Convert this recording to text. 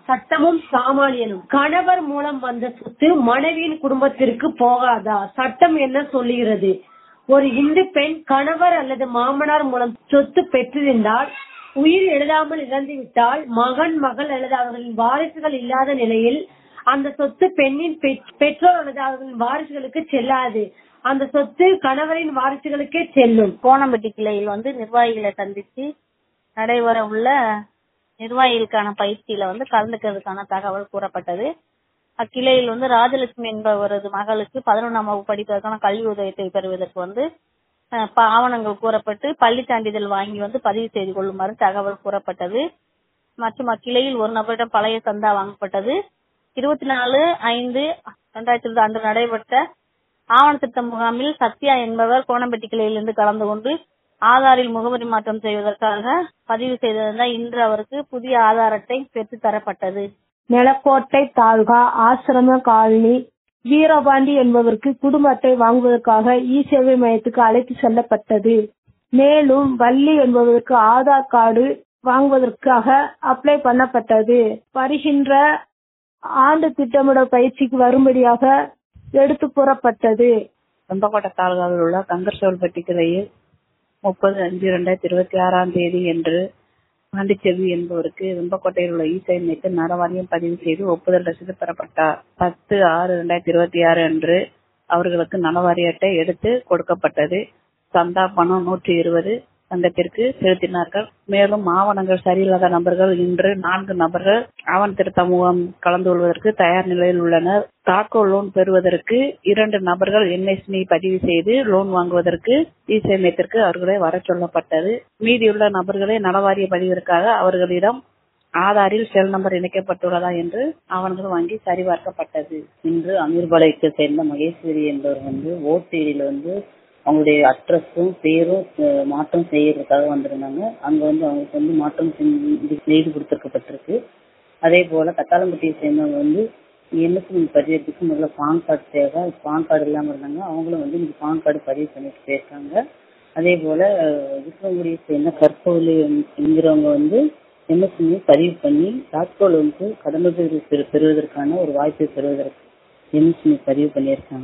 சட்டமும் சாமானியனும் கணவர் மூலம் வந்த சொத்து மனைவியின் குடும்பத்திற்கு போகாதா சட்டம் என்ன சொல்லுகிறது ஒரு இந்து பெண் கணவர் அல்லது மாமனார் மூலம் சொத்து பெற்றிருந்தால் உயிர் எழுதாமல் இறந்துவிட்டால் மகன் மகள் அல்லது அவர்களின் வாரிசுகள் இல்லாத நிலையில் அந்த சொத்து பெண்ணின் பெற்- பெற்றோர் அல்லது அவர்களின் வாரிசுகளுக்கு செல்லாது அந்த சொத்து கணவரின் வாரிசுகளுக்கே செல்லும் கோணம்பட்டி கிளையில் வந்து நிர்வாகிகளை சந்திச்சு நடைபெற உள்ள நிர்வாகிகளுக்கான பயிற்சியில வந்து கலந்துக்கிறதுக்கான தகவல் கூறப்பட்டது அக்கிளையில் வந்து ராஜலட்சுமி என்பவரது மகளுக்கு பதினொன்றாம் வகுப்பு படிப்பதற்கான கல்வி உதவித்தை பெறுவதற்கு வந்து அஹ், ப- ஆவணங்கள் கூறப்பட்டு பள்ளி சான்றிதழ் வாங்கி வந்து பதிவு செய்து கொள்ளுமாறு தகவல் கூறப்பட்டது மற்றும் அக்கிளையில் ஒரு நபரிடம் பழைய சந்தா வாங்கப்பட்டது இருபத்தி நாலு ஐந்து இரண்டாயிரத்தி இருபது அன்று நடைபெற்ற ஆவண திட்ட முகாமில் சத்யா என்பவர் கோணம்பட்டி கிளையிலிருந்து கலந்து கொண்டு ஆதாரில் முகவரி மாற்றம் செய்வதற்காக பதிவு செய்திருந்தார் இன்று அவருக்கு புதிய ஆதார் அட்டை பெற்றுத் தரப்பட்டது நிலக்கோட்டை தாலுகா ஆசிரம காலனி வீரபாண்டி என்பவருக்கு குடும்ப அட்டை வாங்குவதற்காக இ சேவை மையத்துக்கு அழைத்து செல்லப்பட்டது மேலும் வள்ளி என்பவருக்கு ஆதார் கார்டு வாங்குவதற்காக அப்ளை பண்ணப்பட்டது வருகின்ற ஆண்டு திட்டமிடல் பயிற்சிக்கு வரும்படியாக எடுத்து கூறப்பட்டது வெம்பக்கோட்டை தாலுகாவில் உள்ள கங்கர்சோல்பட்டி கிளையில் முப்பது அஞ்சு ரெண்டாயிரத்தி இருபத்தி ஆறாம் தேதி என்று பாண்டிச்செல்வி என்பவருக்கு வெம்பக்கோட்டையில் உள்ள இசை மையத்தில் நலவாரியம் பதிவு செய்து ஒப்புதல் ரசீது பெறப்பட்டார் பத்து ஆறு ரெண்டாயிரத்தி இருபத்தி ஆறு அன்று அவர்களுக்கு நலவாரி அட்டை எடுத்து கொடுக்கப்பட்டது சந்தா பணம் நூற்றி இருபது சங்கத்திற்கு செலுத்தினார்கள் மேலும் ஆவணங்கள் சரியில்லாத நபர்கள் இன்று நான்கு நபர்கள் ஆவண திருத்த முகாம் கலந்து கொள்வதற்கு தயார் நிலையில் உள்ளனர் தாக்கோ லோன் பெறுவதற்கு இரண்டு நபர்கள் என்எஸ்மி பதிவு செய்து லோன் வாங்குவதற்கு இ சேமியத்திற்கு அவர்களை வர சொல்லப்பட்டது மீதியுள்ள நபர்களை நலவாரிய பதிவிற்காக அவர்களிடம் ஆதாரில் செல் நம்பர் இணைக்கப்பட்டுள்ளதா என்று ஆவணங்கள் வாங்கி சரிபார்க்கப்பட்டது இன்று அமீர்பாளையத்தை சேர்ந்த மகேஸ்வரி என்பவர் வந்து ஓடிடியில வந்து அவங்களுடைய அட்ரஸும் பேரும் அஹ், மாற்றம் செய்யறதுக்காக வந்திருந்தாங்க அங்க வந்து அவங்களுக்கு வந்து மாற்றம் செஞ்சு செய்து கொடுத்துருக்கப்பட்டிருக்கு அதே போல கத்தாளம்பட்டியை சேர்ந்தவங்க வந்து என்எஸ்சி பதிவுக்கு முதல்ல பான் கார்டு தேவை பான் கார்டு இல்லாம இருந்தாங்க அவங்களும் வந்து இன்னைக்கு பான் கார்டு பதிவு பண்ணிட்டு போயிருக்காங்க அதே போல அஹ், விக்ரமகுடியை சேர்ந்த கற்பவலி என்கிறவங்க வந்து எம்எஸ்சி பதிவு பண்ணி டாட்கோ லோனுக்கு கடனுதவி பெறு- பெறுவதற்கான ஒரு வாய்ப்பை பெறுவதற்கு எம்எஸ்சி பதிவு பண்ணியிருக்காங்க